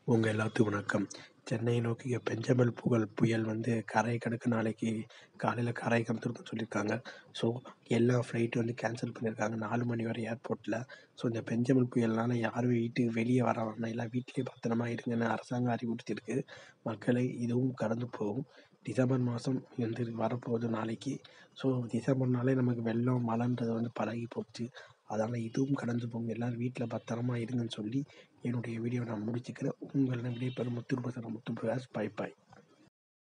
உங்கள் எல்லாத்துக்கும் வணக்கம் சென்னையை நோக்கிய பெஞ்சமல் புகழ் புயல் வந்து கரை கடக்க நாளைக்கு காலையில் கரை கடந்துருக்குன்னு சொல்லியிருக்காங்க ஸோ எல்லா ஃப்ளைட்டும் வந்து கேன்சல் பண்ணியிருக்காங்க நாலு மணி வரை ஏர்போர்ட்டில் ஸோ இந்த பெஞ்சமல் புயல்னால் யாரும் வீட்டுக்கு வெளியே வர வேணாம் எல்லாம் வீட்டிலே பத்திரமா இருங்கன்னு அரசாங்கம் அறிவுறுத்தியிருக்கு மக்களை இதுவும் கடந்து போகும் டிசம்பர் மாதம் வந்து வரப்போகுது நாளைக்கு ஸோ டிசம்பர்னாலே நமக்கு வெள்ளம் மழைன்றது வந்து பழகி போச்சு அதனால் இதுவும் கடந்து போகும் எல்லோரும் வீட்டில் பத்திரமா இருங்கன்னு சொல்லி என்னுடைய வீடியோவை நான் முடிச்சுக்கிறேன் உங்களிடம் விடைபெறும் முத்து முத்து பிரகாஷ் பாய் பாய்